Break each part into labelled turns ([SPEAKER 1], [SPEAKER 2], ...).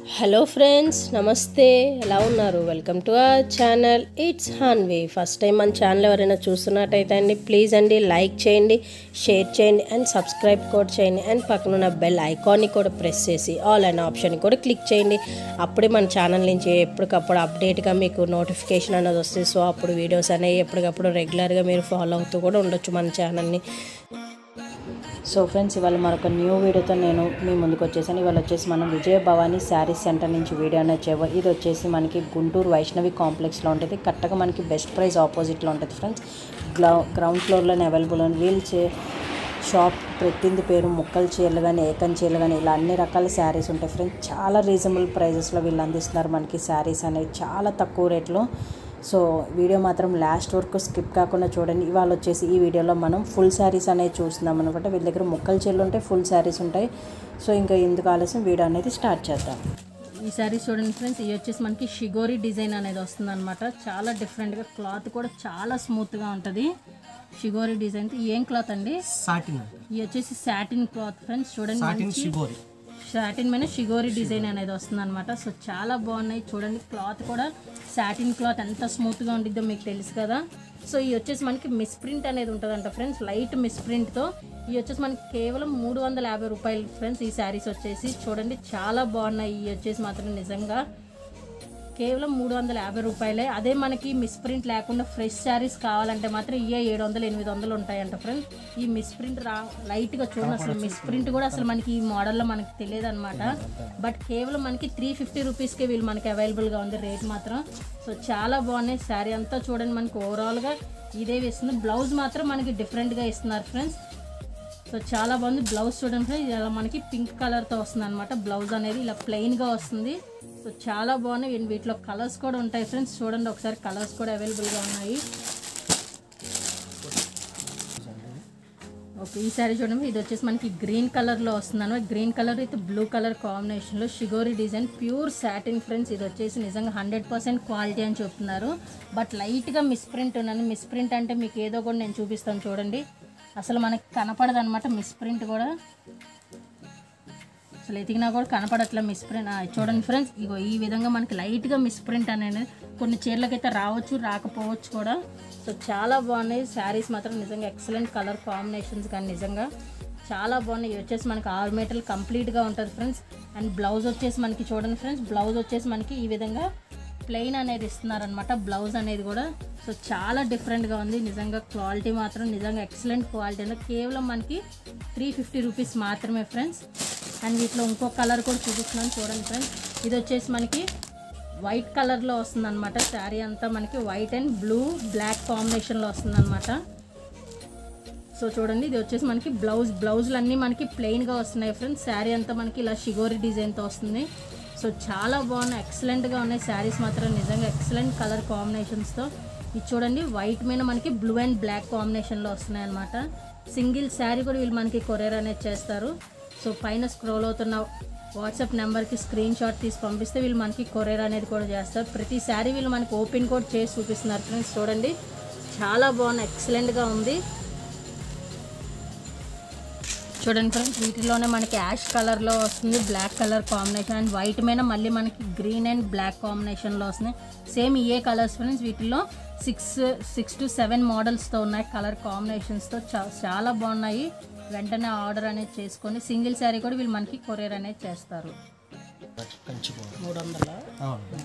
[SPEAKER 1] hello friends నమస్తే ఎలా ఉన్నారు welcome to our channel it's హాన్వే ఫస్ట్ టైం మన ఛానల్ ఎవరైనా చూస్తున్నట్టయితే అండి ప్లీజ్ అండి లైక్ చేయండి షేర్ చేయండి అండ్ సబ్స్క్రైబ్ కూడా చేయండి అండ్ పక్కన ఉన్న బెల్ ఐకాన్ని కూడా ప్రెస్ చేసి ఆల్ అనే ఆప్షన్ కూడా క్లిక్ చేయండి అప్పుడే మన ఛానల్ నుంచి ఎప్పటికప్పుడు అప్డేట్గా మీకు నోటిఫికేషన్ అనేది వస్తుంది సో అప్పుడు వీడియోస్ అనేవి ఎప్పటికప్పుడు రెగ్యులర్గా మీరు ఫాలో అవుతూ కూడా ఉండొచ్చు మన ఛానల్ని
[SPEAKER 2] సో ఫ్రెండ్స్ ఇవాళ మరొక న్యూ వీడియోతో నేను మీ ముందుకు వచ్చేసాను ఇవాళ వచ్చేసి మనం విజయ భవానీ శారీస్ సెంటర్ నుంచి వీడియో అనేది చేయవ ఇది వచ్చేసి మనకి గుంటూరు వైష్ణవి కాంప్లెక్స్లో ఉంటుంది కరెక్ట్గా మనకి బెస్ట్ ప్రైస్ ఆపోజిట్లో ఉంటుంది ఫ్రెండ్స్ గ్రౌ గ్రౌండ్ ఫ్లోర్లోనే అవైలబుల్ ఉంది వీల్ చే షాప్ ప్రతింది పేరు ముక్కల చీరలు కానీ ఏకం చీరలు కానీ ఇలా అన్ని రకాల శారీస్ ఉంటాయి ఫ్రెండ్స్ చాలా రీజనబుల్ ప్రైజెస్లో వీళ్ళు అందిస్తున్నారు మనకి శారీస్ అనేవి చాలా తక్కువ రేట్లో సో వీడియో మాత్రం లాస్ట్ వరకు స్కిప్ కాకుండా చూడండి ఇవాళ వచ్చేసి ఈ వీడియోలో మనం ఫుల్ శారీస్ అనేది చూస్తున్నాం అనమాట వీళ్ళ దగ్గర ముక్కల చీరలు ఉంటాయి ఫుల్ శారీస్ ఉంటాయి సో ఇంకా ఎందుకు ఆలస్యం వీడియో అనేది స్టార్ట్ చేద్దాం
[SPEAKER 3] ఈ శారీ చూడండి ఫ్రెండ్స్ ఇది వచ్చేసి మనకి షిగోరి డిజైన్ అనేది వస్తుంది అనమాట చాలా డిఫరెంట్గా క్లాత్ కూడా చాలా స్మూత్గా ఉంటుంది షిగోరి డిజైన్ ఏం క్లాత్ అండి
[SPEAKER 4] సాటిన్
[SPEAKER 3] ఇది వచ్చేసి సాటిన్ క్లాత్ ఫ్రెండ్స్ చూడండి
[SPEAKER 4] సాటిన్
[SPEAKER 3] మంచి
[SPEAKER 4] షిబోరి
[SPEAKER 3] సాటిన్ మీద షిగోరి డిజైన్ అనేది వస్తుంది అనమాట సో చాలా బాగున్నాయి చూడండి క్లాత్ కూడా సాటిన్ క్లాత్ ఎంత స్మూత్గా ఉండిద్దో మీకు తెలుసు కదా సో ఇది వచ్చేసి మనకి మిస్ ప్రింట్ అనేది ఉంటుందంట ఫ్రెండ్స్ లైట్ మిస్ ప్రింట్తో ఇవి వచ్చేసి మనకి కేవలం మూడు వందల యాభై రూపాయలు ఫ్రెండ్స్ ఈ శారీస్ వచ్చేసి చూడండి చాలా బాగున్నాయి ఇవి వచ్చేసి మాత్రం నిజంగా కేవలం మూడు వందల యాభై రూపాయలే అదే మనకి మిస్ ప్రింట్ లేకుండా ఫ్రెష్ శారీస్ కావాలంటే మాత్రం ఇవే ఏడు వందలు ఎనిమిది వందలు ఉంటాయంట ఫ్రెండ్స్ ఈ మిస్ ప్రింట్ రా లైట్గా చూడండి అసలు మిస్ ప్రింట్ కూడా అసలు మనకి ఈ మోడల్లో మనకి తెలియదు అనమాట బట్ కేవలం మనకి త్రీ ఫిఫ్టీ రూపీస్కే వీళ్ళు మనకి అవైలబుల్గా ఉంది రేట్ మాత్రం సో చాలా బాగున్నాయి శారీ అంతా చూడండి మనకి ఓవరాల్గా ఇదే వేస్తుంది బ్లౌజ్ మాత్రం మనకి డిఫరెంట్గా ఇస్తున్నారు ఫ్రెండ్స్ సో చాలా బాగుంది బ్లౌజ్ చూడండి ఫ్రెండ్స్ ఇలా మనకి పింక్ కలర్తో వస్తుంది అనమాట బ్లౌజ్ అనేది ఇలా ప్లెయిన్గా వస్తుంది సో చాలా బాగున్నాయి వీటి- వీటిలో కలర్స్ కూడా ఉంటాయి ఫ్రెండ్స్ చూడండి ఒకసారి కలర్స్ కూడా అవైలబుల్గా ఉన్నాయి ఓకే ఈ సారీ చూడండి ఇది వచ్చేసి మనకి గ్రీన్ కలర్లో వస్తుంది అనమాట green colour with blue colour కాంబినేషన్లో shibori design pure satin friends ఇది వచ్చేసి నిజంగా హండ్రెడ్ పర్సెంట్ క్వాలిటీ అని చెప్తున్నారు బట్ లైట్గా మిస్ప్రింట్ ఉన్నాను మిస్ప్రింట్ అంటే మీకు ఏదో కూడా నేను చూపిస్తాను చూడండి అసలు మనకి కనపడదు అనమాట మిస్ప్రింట్ కూడా అసలు ఎతికినా కూడా కనపడట్లే మిస్ప్రింట్ చూడండి ఫ్రెండ్స్ ఇగో ఈ విధంగా మనకి లైట్గా మిస్ప్రింట్ అనేది కొన్ని చీరలకైతే రావచ్చు రాకపోవచ్చు కూడా సో చాలా బాగున్నాయి శారీస్ మాత్రం నిజంగా ఎక్సలెంట్ కలర్ కాంబినేషన్స్ కానీ నిజంగా చాలా బాగున్నాయి ఇవి వచ్చేసి మనకి ఆరు మీటర్లు కంప్లీట్గా ఉంటుంది ఫ్రెండ్స్ అండ్ బ్లౌజ్ వచ్చేసి మనకి చూడండి ఫ్రెండ్స్ బ్లౌజ్ వచ్చేసి మనకి ఈ విధంగా ప్లెయిన్ అనేది ఇస్తున్నారనమాట బ్లౌజ్ అనేది కూడా సో చాలా డిఫరెంట్గా ఉంది నిజంగా క్వాలిటీ మాత్రం నిజంగా ఎక్సలెంట్ క్వాలిటీ అంటే కేవలం మనకి త్రీ ఫిఫ్టీ రూపీస్ మాత్రమే ఫ్రెండ్స్ అండ్ వీటిలో ఇంకో కలర్ కూడా చూపిస్తున్నాను చూడండి ఫ్రెండ్స్ ఇది వచ్చేసి మనకి వైట్ కలర్లో వస్తుంది అనమాట శారీ అంతా మనకి వైట్ అండ్ బ్లూ బ్లాక్ కాంబినేషన్లో వస్తుంది అనమాట సో చూడండి ఇది వచ్చేసి మనకి బ్లౌజ్ బ్లౌజులు అన్నీ మనకి ప్లెయిన్గా వస్తున్నాయి ఫ్రెండ్స్ శారీ అంతా మనకి ఇలా షిగోరి డిజైన్తో వస్తుంది సో చాలా బాగున్నాయి ఎక్సలెంట్గా ఉన్నాయి శారీస్ మాత్రం నిజంగా ఎక్సలెంట్ కలర్ కాంబినేషన్స్తో ఇది చూడండి వైట్ మీద మనకి బ్లూ అండ్ బ్లాక్ కాంబినేషన్లో వస్తున్నాయి అనమాట సింగిల్ శారీ కూడా వీళ్ళు మనకి కొరియర్ అనేది చేస్తారు సో పైన స్క్రోల్ అవుతున్న వాట్సాప్ నెంబర్కి స్క్రీన్ షాట్ తీసి పంపిస్తే వీళ్ళు మనకి కొరియర్ అనేది కూడా చేస్తారు ప్రతి శారీ వీళ్ళు మనకి ఓపెన్ కూడా చేసి చూపిస్తున్నారు ఫ్రెండ్స్ చూడండి చాలా బాగున్నాయి ఎక్సలెంట్గా ఉంది చూడండి ఫ్రెండ్స్ వీటిలోనే మనకి యాష్ కలర్లో వస్తుంది black colour combination and white మీద మళ్ళీ మనకి గ్రీన్ అండ్ బ్లాక్ కాంబినేషన్లో వస్తున్నాయి సేమ్ ఇయే కలర్స్ ఫ్రెండ్స్ వీటిలో సిక్స్ సిక్స్ టు సెవెన్ మోడల్స్తో ఉన్నాయి కలర్ కాంబినేషన్స్తో చా- చాలా బాగున్నాయి వెంటనే ఆర్డర్ అనేది చేసుకొని సింగిల్ శారీ కూడా వీళ్ళు మనకి కొరియర్ అనేది చేస్తారు
[SPEAKER 4] కంచిపోరు
[SPEAKER 3] మూడు వందల
[SPEAKER 4] అవును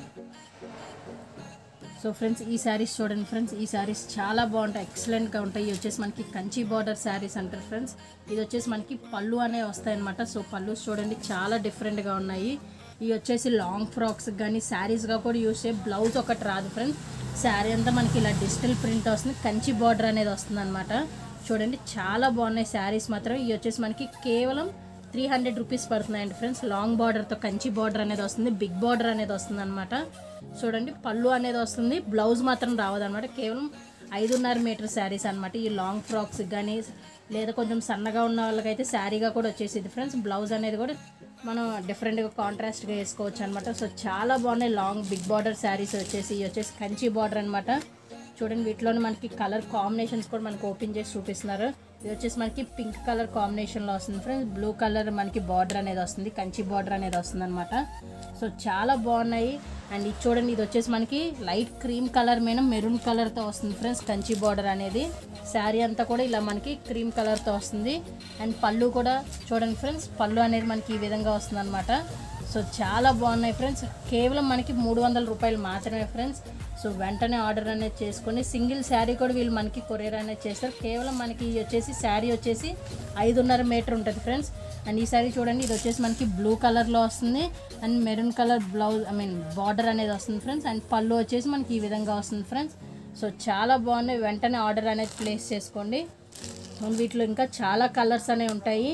[SPEAKER 3] సో ఫ్రెండ్స్ ఈ శారీస్ చూడండి ఫ్రెండ్స్ ఈ శారీస్ చాలా బాగుంటాయి ఎక్సలెంట్గా ఉంటాయి ఇవి వచ్చేసి మనకి కంచి బార్డర్ శారీస్ అంటారు ఫ్రెండ్స్ ఇది వచ్చేసి మనకి పళ్ళు అనేవి వస్తాయి అనమాట సో పళ్ళు చూడండి చాలా డిఫరెంట్గా ఉన్నాయి ఇవి వచ్చేసి లాంగ్ ఫ్రాక్స్ కానీ శారీస్గా కూడా యూస్ చేయ బ్లౌజ్ ఒకటి రాదు ఫ్రెండ్స్ శారీ అంతా మనకి ఇలా డిజిటల్ ప్రింట్ వస్తుంది కంచి బార్డర్ అనేది వస్తుంది అనమాట చూడండి చాలా బాగున్నాయి శారీస్ మాత్రం ఇవి వచ్చేసి మనకి కేవలం త్రీ హండ్రెడ్ రూపీస్ పడుతున్నాయండి ఫ్రెండ్స్ లాంగ్ బార్డర్తో కంచి బార్డర్ అనేది వస్తుంది బిగ్ బార్డర్ అనేది వస్తుంది అనమాట చూడండి పళ్ళు అనేది వస్తుంది బ్లౌజ్ మాత్రం రావదు అనమాట కేవలం ఐదున్నర మీటర్ శారీస్ అనమాట ఈ లాంగ్ ఫ్రాక్స్ కానీ లేదా కొంచెం సన్నగా ఉన్న వాళ్ళకైతే శారీగా కూడా వచ్చేసింది ఫ్రెండ్స్ బ్లౌజ్ అనేది కూడా మనం డిఫరెంట్గా కాంట్రాస్ట్గా వేసుకోవచ్చు అనమాట సో చాలా బాగున్నాయి లాంగ్ బిగ్ బార్డర్ శారీస్ వచ్చేసి ఇవి వచ్చేసి కంచి బార్డర్ అనమాట చూడండి వీటిలోనే మనకి కలర్ కాంబినేషన్స్ కూడా మనకి ఓపెన్ చేసి చూపిస్తున్నారు ఇది వచ్చేసి మనకి పింక్ కలర్ కాంబినేషన్లో వస్తుంది ఫ్రెండ్స్ బ్లూ కలర్ మనకి బార్డర్ అనేది వస్తుంది కంచి బార్డర్ అనేది వస్తుంది అనమాట సో చాలా బాగున్నాయి అండ్ ఇది చూడండి ఇది వచ్చేసి మనకి లైట్ క్రీమ్ కలర్ మీద మెరూన్ కలర్తో వస్తుంది ఫ్రెండ్స్ కంచి బార్డర్ అనేది శారీ అంతా కూడా ఇలా మనకి క్రీమ్ కలర్తో వస్తుంది అండ్ పళ్ళు కూడా చూడండి ఫ్రెండ్స్ పళ్ళు అనేది మనకి ఈ విధంగా వస్తుంది అనమాట సో చాలా బాగున్నాయి ఫ్రెండ్స్ కేవలం మనకి మూడు వందల రూపాయలు మాత్రమే ఫ్రెండ్స్ సో వెంటనే ఆర్డర్ అనేది చేసుకొని సింగిల్ శారీ కూడా వీళ్ళు మనకి కొరియర్ అనేది చేస్తారు కేవలం మనకి ఇది వచ్చేసి శారీ వచ్చేసి ఐదున్నర మీటర్ ఉంటుంది ఫ్రెండ్స్ అండ్ ఈ శారీ చూడండి ఇది వచ్చేసి మనకి బ్లూ కలర్లో వస్తుంది and maroon colour blouse I mean border అనేది వస్తుంది ఫ్రెండ్స్ అండ్ పళ్ళు వచ్చేసి మనకి ఈ విధంగా వస్తుంది ఫ్రెండ్స్ సో చాలా బాగున్నాయి వెంటనే ఆర్డర్ అనేది ప్లేస్ చేసుకోండి అండ్ వీటిలో ఇంకా చాలా కలర్స్ అనేవి ఉంటాయి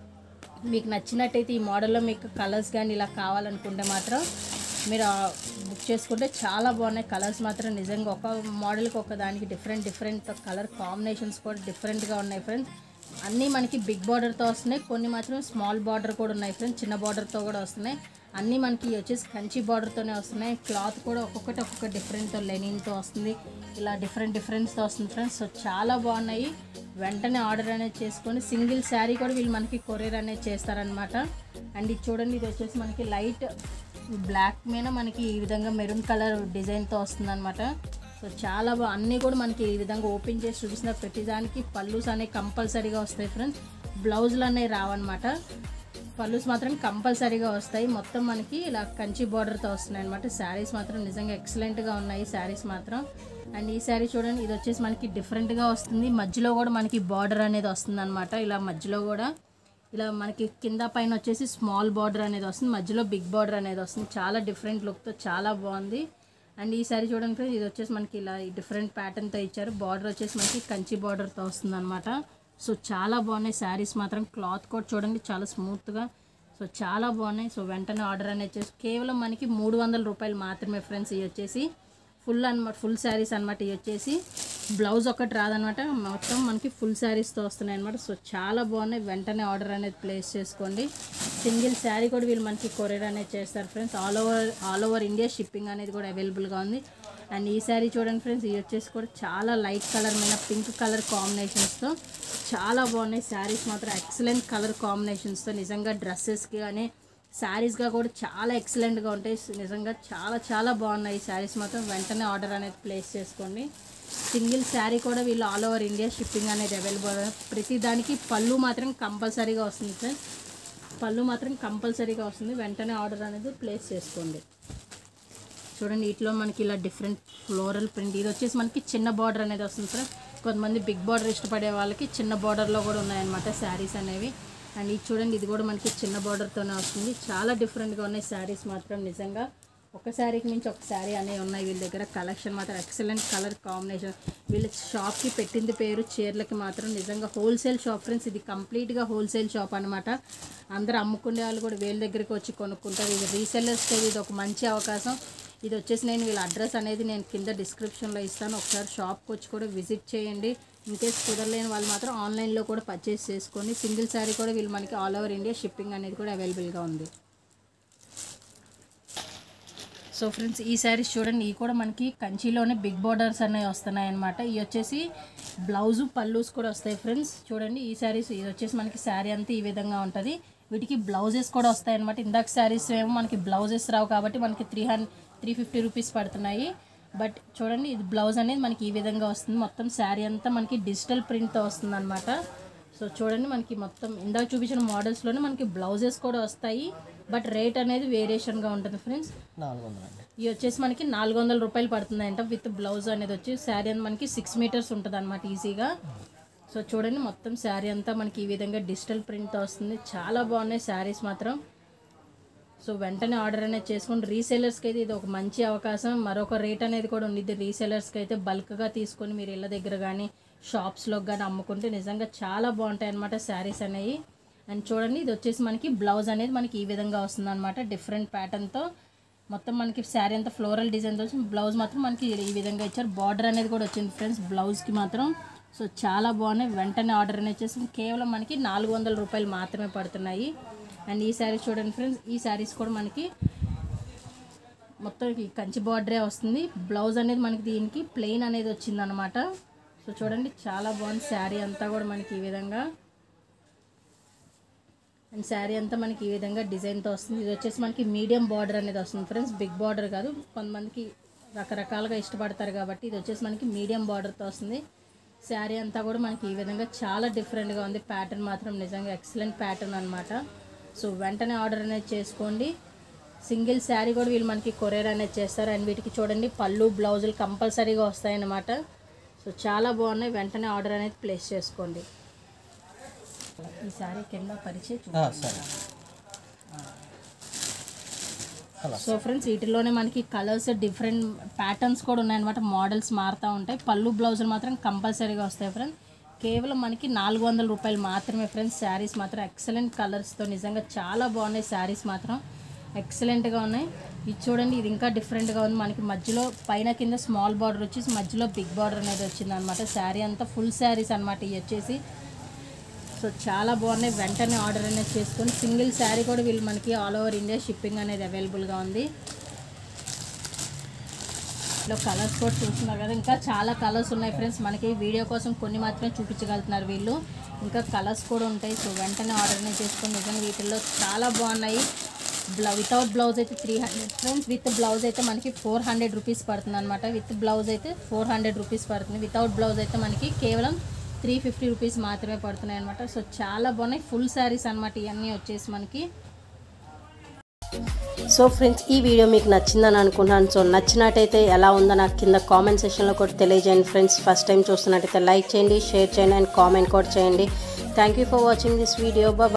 [SPEAKER 3] మీకు నచ్చినట్టయితే ఈ మోడల్లో మీకు కలర్స్ కానీ ఇలా కావాలనుకుంటే మాత్రం మీరు ఆ బుక్ చేసుకుంటే చాలా బాగున్నాయి కలర్స్ మాత్రం నిజంగా ఒక మోడల్కి ఒక దానికి డిఫరెంట్ డిఫరెంట్ కలర్ కాంబినేషన్స్ కూడా డిఫరెంట్గా ఉన్నాయి ఫ్రెండ్స్ అన్నీ మనకి బిగ్ బార్డర్తో వస్తున్నాయి కొన్ని మాత్రం స్మాల్ బార్డర్ కూడా ఉన్నాయి ఫ్రెండ్స్ చిన్న బార్డర్తో కూడా వస్తున్నాయి అన్నీ మనకి వచ్చేసి కంచి బార్డర్తోనే వస్తున్నాయి క్లాత్ కూడా ఒక్కొక్కటి ఒక్కొక్క డిఫరెంట్తో లెనిన్తో వస్తుంది ఇలా డిఫరెంట్ డిఫరెన్స్తో వస్తుంది ఫ్రెండ్స్ సో చాలా బాగున్నాయి వెంటనే ఆర్డర్ అనేది చేసుకొని సింగిల్ శారీ కూడా వీళ్ళు మనకి కొరియర్ అనేది చేస్తారనమాట అండ్ ఇది చూడండి ఇది వచ్చేసి మనకి లైట్ బ్లాక్ మీద మనకి ఈ విధంగా మెరూన్ కలర్ డిజైన్తో వస్తుందన్నమాట సో చాలా బా అన్నీ కూడా మనకి ఈ విధంగా ఓపెన్ చేసి చూపిస్తున్న ప్రతిదానికి పళ్ళుస్ అనేవి కంపల్సరీగా వస్తాయి ఫ్రెండ్స్ బ్లౌజులు అనేవి రావన్నమాట పళ్ళుస్ మాత్రం కంపల్సరీగా వస్తాయి మొత్తం మనకి ఇలా కంచి బార్డర్తో వస్తున్నాయి అనమాట శారీస్ మాత్రం నిజంగా ఎక్సలెంట్గా ఉన్నాయి శారీస్ మాత్రం అండ్ ఈ శారీ చూడండి ఇది వచ్చేసి మనకి డిఫరెంట్గా వస్తుంది మధ్యలో కూడా మనకి బార్డర్ అనేది వస్తుంది అనమాట ఇలా మధ్యలో కూడా ఇలా మనకి కింద పైన వచ్చేసి స్మాల్ బార్డర్ అనేది వస్తుంది మధ్యలో బిగ్ బార్డర్ అనేది వస్తుంది చాలా డిఫరెంట్ లుక్తో చాలా బాగుంది అండ్ ఈ సారీ చూడండి ఫ్రెండ్స్ ఇది వచ్చేసి మనకి ఇలా డిఫరెంట్ ప్యాటర్న్తో ఇచ్చారు బార్డర్ వచ్చేసి మనకి కంచి బార్డర్తో వస్తుంది అనమాట సో చాలా బాగున్నాయి శారీస్ మాత్రం క్లాత్ కూడా చూడండి చాలా స్మూత్గా సో చాలా బాగున్నాయి సో వెంటనే ఆర్డర్ అనేది చేసి కేవలం మనకి మూడు వందల రూపాయలు మాత్రమే ఫ్రెండ్స్ ఇవి వచ్చేసి ఫుల్ అనమాట ఫుల్ శారీస్ అనమాట ఇవి వచ్చేసి బ్లౌజ్ ఒకటి రాదనమాట మొత్తం మనకి ఫుల్ శారీస్తో వస్తున్నాయి అనమాట సో చాలా బాగున్నాయి వెంటనే ఆర్డర్ అనేది ప్లేస్ చేసుకోండి సింగిల్ శారీ కూడా వీళ్ళు మనకి కొరియర్ అనేది చేస్తారు friends all over all over India shipping అనేది కూడా అవైలబుల్గా ఉంది అండ్ ఈ శారీ చూడండి ఫ్రెండ్స్ ఇది వచ్చేసి కూడా చాలా లైట్ కలర్ మీద పింక్ కలర్ కాంబినేషన్స్తో చాలా బాగున్నాయి శారీస్ మాత్రం ఎక్సలెంట్ కలర్ కాంబినేషన్స్తో నిజంగా డ్రెస్సెస్కి కానీ శారీస్గా కూడా చాలా ఎక్సలెంట్గా ఉంటాయి నిజంగా చాలా చాలా బాగున్నాయి ఈ శారీస్ మాత్రం వెంటనే ఆర్డర్ అనేది ప్లేస్ చేసుకోండి సింగిల్ శారీ కూడా వీళ్ళు ఆల్ ఓవర్ ఇండియా షిప్పింగ్ అనేది అవైలబుల్ ప్రతి దానికి పళ్ళు మాత్రం కంపల్సరీగా వస్తుంది సార్ పళ్ళు మాత్రం కంపల్సరీగా వస్తుంది వెంటనే ఆర్డర్ అనేది ప్లేస్ చేసుకోండి చూడండి వీటిలో మనకి ఇలా డిఫరెంట్ ఫ్లోరల్ ప్రింట్ ఇది వచ్చేసి మనకి చిన్న బార్డర్ అనేది వస్తుంది సార్ కొంతమంది బిగ్ బార్డర్ ఇష్టపడే వాళ్ళకి చిన్న బార్డర్లో కూడా ఉన్నాయన్నమాట శారీస్ అనేవి అండ్ ఇది చూడండి ఇది కూడా మనకి చిన్న బార్డర్తోనే వస్తుంది చాలా డిఫరెంట్గా ఉన్నాయి శారీస్ మాత్రం నిజంగా ఒక శారీకి మించి ఒక శారీ అనేవి ఉన్నాయి వీళ్ళ దగ్గర కలెక్షన్ మాత్రం ఎక్సలెంట్ కలర్ కాంబినేషన్ వీళ్ళ షాప్కి పెట్టింది పేరు చీరలకి మాత్రం నిజంగా హోల్సేల్ షాప్ ఫ్రెండ్స్ ఇది కంప్లీట్గా హోల్సేల్ షాప్ అనమాట అందరూ అమ్ముకునే వాళ్ళు కూడా వీళ్ళ దగ్గరికి వచ్చి కొనుక్కుంటారు ఇది రీసెల్లర్స్కి ఇది ఒక మంచి అవకాశం ఇది వచ్చేసి నేను వీళ్ళ అడ్రస్ అనేది నేను కింద డిస్క్రిప్షన్లో ఇస్తాను ఒకసారి షాప్కి వచ్చి కూడా విజిట్ చేయండి ఇన్ కేస్ కుదరలేని వాళ్ళు మాత్రం ఆన్లైన్లో కూడా పర్చేస్ చేసుకోండి సింగిల్ శారీ కూడా వీళ్ళు మనకి ఆల్ ఓవర్ ఇండియా షిప్పింగ్ అనేది కూడా అవైలబుల్గా ఉంది సో ఫ్రెండ్స్ ఈ శారీస్ చూడండి ఇవి కూడా మనకి కంచిలోనే బిగ్ బార్డర్స్ అనేవి వస్తున్నాయి అనమాట ఇవి వచ్చేసి బ్లౌజు పల్లూస్ కూడా వస్తాయి ఫ్రెండ్స్ చూడండి ఈ శారీస్ ఇది వచ్చేసి మనకి శారీ అంతా ఈ విధంగా ఉంటుంది వీటికి బ్లౌజెస్ కూడా వస్తాయి అనమాట ఇందాక శారీస్ ఏమో మనకి బ్లౌజెస్ రావు కాబట్టి మనకి three hundred three fifty rupees పడుతున్నాయి బట్ చూడండి ఇది బ్లౌజ్ అనేది మనకి ఈ విధంగా వస్తుంది మొత్తం శారీ అంతా మనకి డిజిటల్ ప్రింట్తో వస్తుంది అనమాట సో చూడండి మనకి మొత్తం ఇందాక చూపించిన మోడల్స్లోనే మనకి బ్లౌజెస్ కూడా వస్తాయి బట్ రేట్ అనేది వేరియేషన్గా ఉంటుంది ఫ్రెండ్స్
[SPEAKER 4] నాలుగు వందలు అండి
[SPEAKER 3] ఇవి వచ్చేసి మనకి నాలుగు వందల రూపాయలు పడుతుందంట విత్ బ్లౌజ్ అనేది వచ్చి శారీ అనేది మనకి సిక్స్ మీటర్స్ ఉంటుంది అనమాట ఈజీగా సో చూడండి మొత్తం శారీ అంతా మనకి ఈ విధంగా డిజిటల్ ప్రింట్తో వస్తుంది చాలా బాగున్నాయి శారీస్ మాత్రం సో వెంటనే ఆర్డర్ అనేది చేసుకుని రీసేలర్స్కి అయితే ఇది ఒక మంచి అవకాశం మరొక రేట్ అనేది కూడా ఉండిద్ది రీసేలర్స్కి అయితే బల్క్గా తీసుకొని మీరు ఇళ్ళ దగ్గర కానీ షాప్స్లో కానీ అమ్ముకుంటే నిజంగా చాలా బాగుంటాయి అనమాట శారీస్ అనేవి అండ్ చూడండి ఇది వచ్చేసి మనకి బ్లౌజ్ అనేది మనకి ఈ విధంగా వస్తుంది అనమాట డిఫరెంట్ ప్యాటర్న్తో మొత్తం మనకి శారీ అంతా ఫ్లోరల్ డిజైన్తో వచ్చి బ్లౌజ్ మాత్రం మనకి ఈ విధంగా ఇచ్చారు బార్డర్ అనేది కూడా వచ్చింది ఫ్రెండ్స్ బ్లౌజ్కి మాత్రం సో చాలా బాగున్నాయి వెంటనే ఆర్డర్ అనేది చేసి కేవలం మనకి నాలుగు వందల రూపాయలు మాత్రమే పడుతున్నాయి అండ్ ఈ శారీస్ చూడండి ఫ్రెండ్స్ ఈ శారీస్ కూడా మనకి మొత్తం ఈ కంచి బార్డరే వస్తుంది బ్లౌజ్ అనేది మనకి దీనికి ప్లెయిన్ అనేది వచ్చిందనమాట సో చూడండి చాలా బాగుంది శారీ అంతా కూడా మనకి ఈ విధంగా అండ్ శారీ అంతా మనకి ఈ విధంగా డిజైన్తో వస్తుంది ఇది వచ్చేసి మనకి మీడియం బార్డర్ అనేది వస్తుంది ఫ్రెండ్స్ బిగ్ బార్డర్ కాదు కొంతమందికి రకరకాలుగా ఇష్టపడతారు కాబట్టి ఇది వచ్చేసి మనకి మీడియం బార్డర్తో వస్తుంది శారీ అంతా కూడా మనకి ఈ విధంగా చాలా డిఫరెంట్గా ఉంది ప్యాటర్న్ మాత్రం నిజంగా ఎక్సలెంట్ ప్యాటర్న్ అనమాట సో వెంటనే ఆర్డర్ అనేది చేసుకోండి సింగిల్ శారీ కూడా వీళ్ళు మనకి కొరియర్ అనేది చేస్తారు అండ్ వీటికి చూడండి పళ్ళు బ్లౌజులు కంపల్సరీగా వస్తాయన్నమాట సో చాలా బాగున్నాయి వెంటనే ఆర్డర్ అనేది ప్లేస్ చేసుకోండి ఈ శారీ కింద పరిచయం చూ-
[SPEAKER 4] ఆ, సరే అలా
[SPEAKER 3] సో ఫ్రెండ్స్ వీటిలోనే మనకి కలర్స్ డిఫరెంట్ ప్యాటర్న్స్ కూడా ఉన్నాయన్నమాట మోడల్స్ మారుతూ ఉంటాయి పళ్ళు బ్లౌజులు మాత్రం కంపల్సరీగా వస్తాయి ఫ్రెండ్స్ కేవలం మనకి నాలుగు వందల రూపాయలు మాత్రమే ఫ్రెండ్స్ శారీస్ మాత్రం ఎక్సలెంట్ కలర్స్తో నిజంగా చాలా బాగున్నాయి శారీస్ మాత్రం ఎక్సలెంట్గా ఉన్నాయి ఇది చూడండి ఇది ఇంకా డిఫరెంట్గా ఉంది మనకి మధ్యలో పైన కింద స్మాల్ బార్డర్ వచ్చేసి మధ్యలో బిగ్ బార్డర్ అనేది వచ్చింది అనమాట శారీ అంతా ఫుల్ శారీస్ అనమాట ఇవి వచ్చేసి సో చాలా బాగున్నాయి వెంటనే ఆర్డర్ అనేది చేసుకొని సింగిల్ శారీ కూడా వీళ్ళు మనకి ఆల్ ఓవర్ ఇండియా షిప్పింగ్ అనేది అవైలబుల్గా ఉంది ఇందులో కలర్స్ కూడా చూస్తున్నారు కదా ఇంకా చాలా కలర్స్ ఉన్నాయి ఫ్రెండ్స్ మనకి వీడియో కోసం కొన్ని మాత్రమే చూపించగలుగుతున్నారు వీళ్ళు ఇంకా కలర్స్ కూడా ఉంటాయి సో వెంటనే ఆర్డర్ అనేది చేసుకొని నిజంగా వీటిల్లో చాలా బాగున్నాయి బ్లౌ వితౌట్ బ్లౌజ్ అయితే three hundred friends with blouse అయితే మనకి ఫోర్ హండ్రెడ్ రూపీస్ పడుతుంది అనమాట విత్ బ్లౌజ్ అయితే ఫోర్ హండ్రెడ్ రూపీస్ పడుతుంది వితౌట్ బ్లౌజ్ అయితే మనకి కేవలం త్రీ ఫిఫ్టీ రూపీస్ మాత్రమే పడుతున్నాయి అనమాట సో చాలా బాగున్నాయి ఫుల్ శారీస్ అనమాట ఇవన్నీ వచ్చేసి మనకి
[SPEAKER 1] సో ఫ్రెండ్స్ ఈ వీడియో మీకు నచ్చిందని అనుకుంటున్నాను సో నచ్చినట్టయితే ఎలా ఉందో నాకు కింద కామెంట్ సెక్షన్లో కూడా తెలియజేయండి ఫ్రెండ్స్ ఫస్ట్ టైం చూస్తున్నట్టయితే లైక్ చేయండి షేర్ చేయండి అండ్ కామెంట్ కూడా చేయండి thank you for watching this video bye